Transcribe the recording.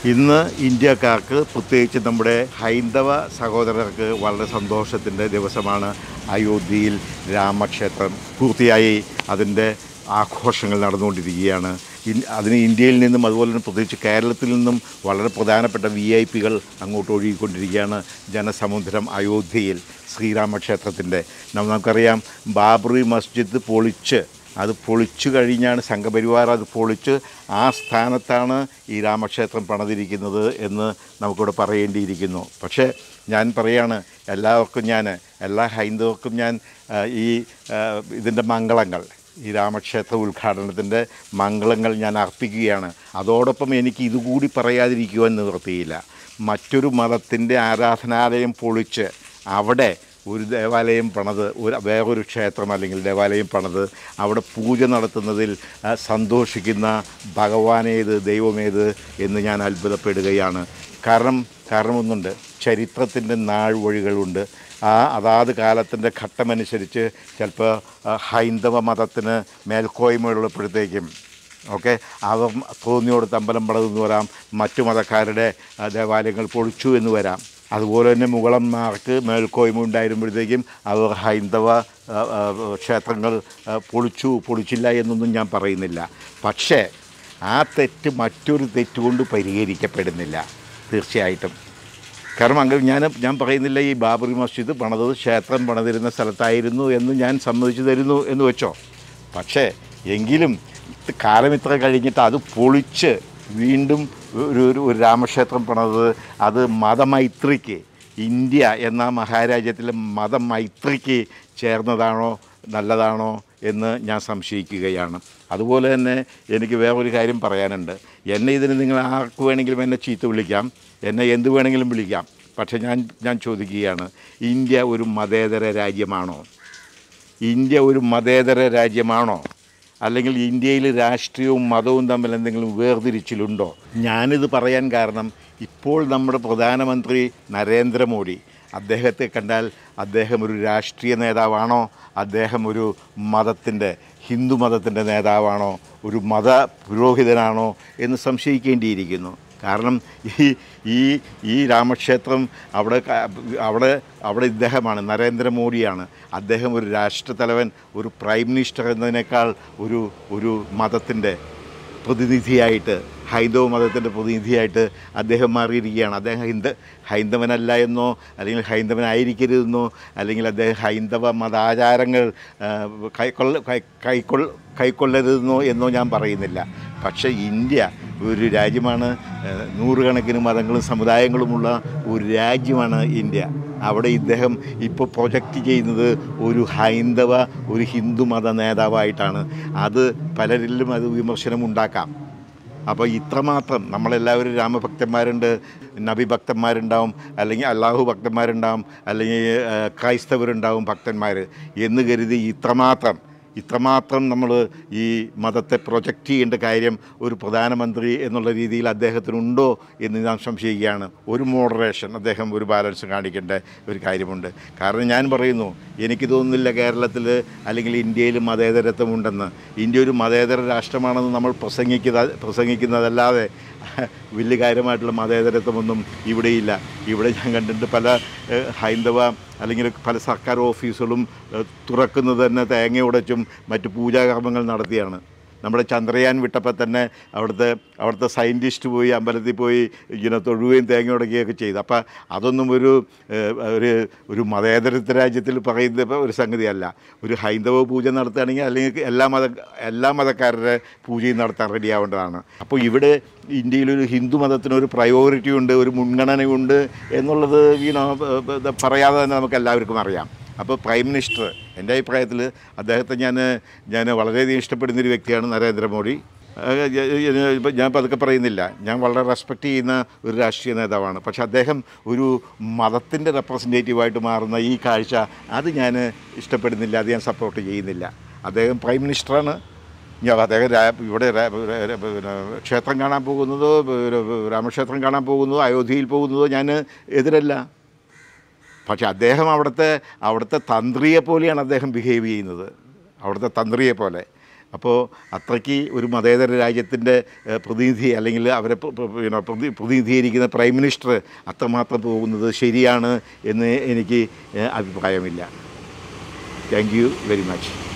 ഇന്ന് ഇന്ത്യക്കാർക്ക് പ്രത്യേകിച്ച് നമ്മുടെ ഹൈന്ദവ സഹോദരർക്ക് വളരെ സന്തോഷത്തിൻ്റെ ദിവസമാണ് അയോധ്യയിൽ രാമക്ഷേത്രം പൂർത്തിയായി അതിൻ്റെ ആഘോഷങ്ങൾ നടന്നുകൊണ്ടിരിക്കുകയാണ് ഇൻ- അതിന് ഇന്ത്യയിൽ നിന്നും അതുപോലെ തന്നെ പ്രത്യേകിച്ച് കേരളത്തിൽ നിന്നും വളരെ പ്രധാനപ്പെട്ട വി ഐ പികൾ അങ്ങോട്ട് ഒഴുകിക്കൊണ്ടിരിക്കുകയാണ് ജനസമുദ്രം അയോധ്യയിൽ ശ്രീരാമക്ഷേത്രത്തിൻ്റെ നം- നമുക്കറിയാം ബാബറി മസ്ജിദ് പൊളിച്ച് അത് പൊളിച്ചു കഴിഞ്ഞാണ് സംഘപരിവാർ അത് പൊളിച്ച് ആ സ്ഥാനത്താണ് ഈ രാമക്ഷേത്രം പണിതിരിക്കുന്നത് എന്ന് നമുക്കിവിടെ പറയേണ്ടിയിരിക്കുന്നു പക്ഷേ ഞാൻ പറയാണ് എല്ലാവർക്കും ഞാൻ എല്ലാ ഹൈന്ദവർക്കും ഞാൻ ആ, ഈ ആ, ഇതിൻ്റെ മംഗളങ്ങൾ ഈ രാമക്ഷേത്ര ഉദ്ഘാടനത്തിൻ്റെ മംഗളങ്ങൾ ഞാൻ അർപ്പിക്കുകയാണ് അതോടൊപ്പം എനിക്ക് ഇതുകൂടി പറയാതിരിക്കുവാൻ നിവൃത്തിയില്ല മറ്റൊരു മതത്തിൻ്റെ ആരാധനാലയം പൊളിച്ച് അവിടെ ഒരു ദേവാലയം പണിത് ഒരു വേറൊരു ക്ഷേത്രം അല്ലെങ്കിൽ ദേവാലയം പണിത് അവിടെ പൂജ നടത്തുന്നതിൽ ആ, സന്തോഷിക്കുന്ന ഭഗവാനേത് ദൈവമേത് എന്ന് ഞാൻ അത്ഭുതപ്പെടുകയാണ് കാരണം കാരണമൊന്നുണ്ട് ചരിത്രത്തിൻ്റെ നാഴ്വഴികളുണ്ട് ആ അതാത് കാലത്തിൻ്റെ ഘട്ടമനുസരിച്ച് ചിലപ്പോൾ ആ, ഹൈന്ദവ മതത്തിന് മേൽക്കോയ്മയുള്ളപ്പോഴത്തേക്കും ഓക്കെ അവർ തോന്നിയോടത്ത് അമ്പലം പടതെന്ന് വരാം മറ്റു മതക്കാരുടെ ആ, ദേവാലയങ്ങൾ പൊളിച്ചു എന്ന് വരാം അതുപോലെ തന്നെ മുഗളന്മാർക്ക് മേൽക്കോയ്മ ഉണ്ടായിരുമ്പോഴത്തേക്കും അവർ ഹൈന്ദവ ആ, ആ, ക്ഷേത്രങ്ങൾ ആ, പൊളിച്ചു പൊളിച്ചില്ല എന്നൊന്നും ഞാൻ പറയുന്നില്ല പക്ഷേ ആ തെറ്റ് മറ്റൊരു തെറ്റുകൊണ്ട് പരിഹരിക്കപ്പെടുന്നില്ല തീർച്ചയായിട്ടും കാരണം അങ്ങനെ ഞാൻ ഞാൻ പറയുന്നില്ല ഈ ബാബറി മസ്ജിദ് പണിതത് ക്ഷേത്രം പണിതിരുന്ന സ്ഥലത്തായിരുന്നു എന്ന് ഞാൻ സമ്മതിച്ചു തരുന്നു എന്ന് വെച്ചോ പക്ഷേ എങ്കിലും ഇത് കാലം ഇത്ര കഴിഞ്ഞിട്ട് അത് പൊളിച്ച് വീണ്ടും ഒരു ഒരു ഒരു രാമക്ഷേത്രം പണിതത് അത് മതമൈത്രിക്ക് ഇന്ത്യ എന്ന മഹാരാജ്യത്തിലെ മതമൈത്രിക്ക് ചേർന്നതാണോ നല്ലതാണോ എന്ന് ഞാൻ സംശയിക്കുകയാണ് അതുപോലെ തന്നെ എനിക്ക് വേറൊരു കാര്യം പറയാനുണ്ട് എന്നെ ഇതിന് നിങ്ങൾ ആർക്ക് വേണമെങ്കിലും എന്നെ ചീത്ത വിളിക്കാം എന്നെ എന്ത് വേണമെങ്കിലും വിളിക്കാം പക്ഷേ ഞാൻ ഞാൻ ചോദിക്കുകയാണ് ഇന്ത്യ ഒരു മതേതര രാജ്യമാണോ ഇന്ത്യ ഒരു മതേതര രാജ്യമാണോ അല്ലെങ്കിൽ ഇന്ത്യയിൽ രാഷ്ട്രീയവും മതവും തമ്മിൽ എന്തെങ്കിലും വേർതിരിച്ചിലുണ്ടോ ഞാനിത് പറയാൻ കാരണം ഇപ്പോൾ നമ്മുടെ പ്രധാനമന്ത്രി നരേന്ദ്രമോദി അദ്ദേഹത്തെ കണ്ടാൽ അദ്ദേഹം ഒരു രാഷ്ട്രീയ നേതാവാണോ അദ്ദേഹം ഒരു മതത്തിൻ്റെ ഹിന്ദു മതത്തിൻ്റെ നേതാവാണോ ഒരു മത പുരോഹിതനാണോ എന്ന് സംശയിക്കേണ്ടിയിരിക്കുന്നു കാരണം ഈ ഈ ഈ രാമക്ഷേത്രം അവിടെ ക- അവിടെ അവിടെ ഇദ്ദേഹമാണ് നരേന്ദ്രമോദിയാണ് അദ്ദേഹം ഒരു രാഷ്ട്രത്തലവൻ ഒരു പ്രൈം മിനിസ്റ്റർ എന്നതിനേക്കാൾ ഒരു ഒരു മതത്തിൻ്റെ പ്രതിനിധിയായിട്ട് ഹൈന്ദവ മതത്തിൻ്റെ പ്രതിനിധിയായിട്ട് അദ്ദേഹം മാറിയിരിക്കുകയാണ് അദ്ദേഹം ഹിന്ദ ഹൈന്ദവനല്ല എന്നോ അല്ലെങ്കിൽ ഹൈന്ദവനായിരിക്കരുതെന്നോ അല്ലെങ്കിൽ അദ്ദേഹം ഹൈന്ദവ മതാചാരങ്ങൾ ആ, കൈക്കൊള്ള കൈ കൈക്കൊള്ള കൈക്കൊള്ളരുതെന്നോ എന്നോ ഞാൻ പറയുന്നില്ല പക്ഷേ ഇന്ത്യ ഒരു രാജ്യമാണ് ആ, നൂറുകണക്കിന് മതങ്ങളും സമുദായങ്ങളുമുള്ള ഒരു രാജ്യമാണ് ഇന്ത്യ അവിടെ ഇദ്ദേഹം ഇപ്പോൾ പ്രൊജക്റ്റ് ചെയ്യുന്നത് ഒരു ഹൈന്ദവ ഒരു ഹിന്ദു മത നേതാവായിട്ടാണ് അത് പലരിലും അത് വിമർശനം ഉണ്ടാക്കാം അപ്പോൾ ഇത്രമാത്രം നമ്മളെല്ലാവരും രാമഭക്തന്മാരുണ്ട് നബി ഭക്തന്മാരുണ്ടാവും അല്ലെങ്കിൽ അള്ളാഹു ഭക്തന്മാരുണ്ടാവും അല്ലെങ്കിൽ ആ, ക്രൈസ്തവരുണ്ടാവും ഭക്തന്മാർ എന്ന് കരുതി ഇത്രമാത്രം ഇത്രമാത്രം നമ്മൾ ഈ മതത്തെ പ്രൊജക്റ്റ് ചെയ്യേണ്ട കാര്യം ഒരു പ്രധാനമന്ത്രി എന്നുള്ള രീതിയിൽ അദ്ദേഹത്തിനുണ്ടോ എന്ന് ഞാൻ സംശയിക്കുകയാണ് ഒരു മോഡറേഷൻ അദ്ദേഹം ഒരു ബാലൻസ് കാണിക്കേണ്ട ഒരു കാര്യമുണ്ട് കാരണം ഞാൻ പറയുന്നു എനിക്ക് തോന്നുന്നില്ല കേരളത്തിൽ അല്ലെങ്കിൽ ഇന്ത്യയിൽ മതേതരത്വം ഉണ്ടെന്ന് ഇന്ത്യ ഒരു മതേതര രാഷ്ട്രമാണെന്ന് നമ്മൾ പ്രസംഗിക്കുന്ന പ്രസംഗിക്കുന്നതല്ലാതെ വലിയ കാര്യമായിട്ടുള്ള മതേതരത്വമൊന്നും ഇവിടെയില്ല ഇവിടെ ഞാൻ കണ്ടിട്ട് പല ഏഹ്, ഹൈന്ദവ അല്ലെങ്കിൽ പല സർക്കാർ ഓഫീസുകളും ഏഹ്, തുറക്കുന്നത് തന്നെ തേങ്ങ ഉടച്ചും മറ്റ് പൂജാകർമ്മങ്ങൾ നടത്തിയാണ് നമ്മുടെ ചന്ദ്രയാൻ വിട്ടപ്പോൾ തന്നെ അവിടുത്തെ അവിടുത്തെ സയൻറ്റിസ്റ്റ് പോയി അമ്പലത്തിൽ പോയി ഇങ്ങനെ തൊഴുകയും തേങ്ങ ഉടക്കുകയൊക്കെ ചെയ്തു അപ്പോൾ അതൊന്നും ഒരു ഏഹ്, ഒരു ഒരു മതേതരത്വ രാജ്യത്തിൽ പറയുന്ന ഒരു സംഗതിയല്ല ഒരു ഹൈന്ദവ പൂജ നടത്തുകയാണെങ്കിൽ അല്ലെങ്കിൽ എല്ലാ മത എല്ലാ മതക്കാരുടെ പൂജയും നടത്താൻ റെഡിയാവേണ്ടതാണ് അപ്പോൾ ഇവിടെ ഇന്ത്യയിലൊരു ഹിന്ദു മതത്തിനൊരു പ്രയോറിറ്റി ഉണ്ട് ഒരു മുൻഗണനയുണ്ട് എന്നുള്ളത് ഈനോ പറയാതെ തന്നെ നമുക്ക് എല്ലാവർക്കും അറിയാം അപ്പോൾ പ്രൈം മിനിസ്റ്റർ എൻ്റെ അഭിപ്രായത്തിൽ അദ്ദേഹത്തെ ഞാൻ ഞാൻ വളരെയധികം ഇഷ്ടപ്പെടുന്നൊരു വ്യക്തിയാണ് നരേന്ദ്രമോദി ഏഹ് ഞാൻ- ഞാൻ- ഇപ്പം ഞാൻ പതുക്കെ പറയുന്നില്ല ഞാൻ വളരെ റെസ്പെക്റ്റ് ചെയ്യുന്ന ഒരു രാഷ്ട്രീയ നേതാവാണ് പക്ഷെ അദ്ദേഹം ഒരു മതത്തിൻ്റെ റെപ്രസെൻറ്റേറ്റീവായിട്ട് മാറുന്ന ഈ കാഴ്ച അത് ഞാൻ ഇഷ്ടപ്പെടുന്നില്ല അത് ഞാൻ സപ്പോർട്ട് ചെയ്യുന്നില്ല അദ്ദേഹം പ്രൈം മിനിസ്റ്ററാണ് ഞാൻ അദ്ദേഹം രാ- ഇവിടെ രാ- രാ- പിന്നെ ക്ഷേത്രം കാണാൻ പോകുന്നതോ പിന്നെ രാമക്ഷേത്രം കാണാൻ പോകുന്നതോ അയോധ്യയിൽ പോകുന്നതോ ഞാൻ എതിരല്ല പക്ഷെ അദ്ദേഹം അവിടുത്തെ അവിടുത്തെ തന്ത്രിയെ പോലെയാണ് അദ്ദേഹം ബിഹേവ് ചെയ്യുന്നത് അവിടുത്തെ തന്ത്രിയെ പോലെ അപ്പോൾ അത്രയ്ക്ക് ഒരു മതേതര രാജ്യത്തിൻ്റെ ഏഹ്, പ്രതിനിധി അല്ലെങ്കിൽ അവരെ പ്ര- പ്ര- പിന്നെ പ്രതി പ്രതിനിധീകരിക്കുന്ന പ്രൈം മിനിസ്റ്റർ അത്രമാത്രം പോകുന്നത് ശരിയാണ് എന്ന് എനിക്ക് ഏഹ്, അഭിപ്രായമില്ല താങ്ക് യു വെരി മച്ച്